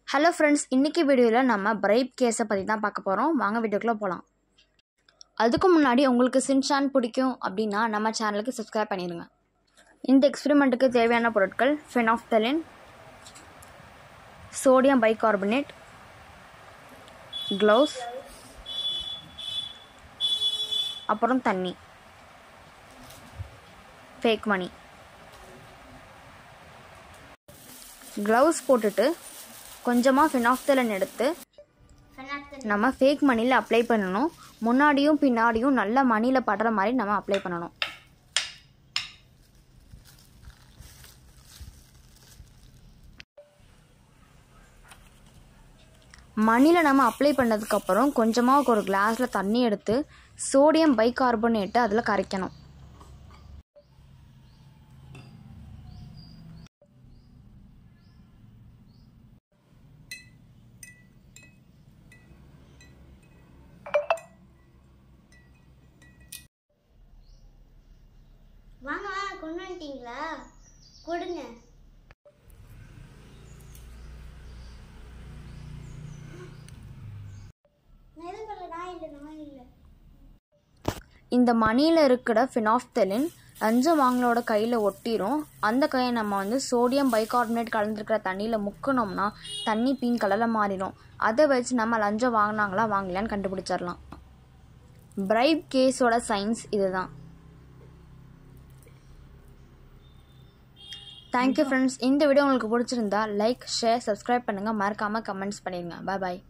hello friends இன்றைக்கி வீடியோவில் நம்ம பிரைப் கேஸை பற்றி தான் பார்க்க போகிறோம் வாங்க வீடியோக்குள்ளே போகலாம் அதுக்கு முன்னாடி உங்களுக்கு சின்சான் பிடிக்கும் அப்படின்னா நம்ம சேனலுக்கு சப்ஸ்கிரைப் பண்ணிடுங்க இந்த எக்ஸ்பெரிமெண்ட்டுக்கு தேவையான பொருட்கள் ஃபெனாஃப்தலின் சோடியம் பைகார்பனேட் க்ளவுஸ் அப்புறம் தண்ணி ஃபேக் மணி க்ளவுஸ் போட்டுட்டு கொஞ்சமாக ஃபினாஃப்தலன் எடுத்து நம்ம ஃபேக் மணியில் அப்ளை பண்ணணும் முன்னாடியும் பின்னாடியும் நல்ல மணியில் படுற மாதிரி நம்ம அப்ளை பண்ணணும் மணியில் நம்ம அப்ளை பண்ணதுக்கப்புறம் கொஞ்சமாக ஒரு கிளாஸில் தண்ணி எடுத்து சோடியம் பைகார்பனேட்டை அதில் கரைக்கணும் வாங்க வாங்க கொண்டு வந்துட்டீங்களா கொடுங்க நான் எதுவும் பண்ணல நான் இல்லை நான் இல்லை இந்த மணியில் இருக்கிற ஃபினாஃப்தலின் லஞ்சம் வாங்கலோட கையில் ஒட்டிரும் அந்த கையை நம்ம வந்து சோடியம் பைகார்பனேட் கலந்துருக்கிற தண்ணியில் முக்கினோம்னா தண்ணி பிங்க் கலரில் மாறிடும் அதை வச்சு நம்ம லஞ்சம் வாங்கினாங்களா வாங்கலையான்னு கண்டுபிடிச்சிடலாம் பிரைப் கேஸோட சயின்ஸ் இதுதான் தேங்க்யூ ஃப்ரெண்ட்ஸ் இந்த வீடியோ உங்களுக்கு பிடிச்சிருந்தா லைக் ஷேர் சப்ஸ்கிரைப் பண்ணுங்கள் மறக்காமல் கமெண்ட்ஸ் பண்ணிடுங்க பாய் பாய்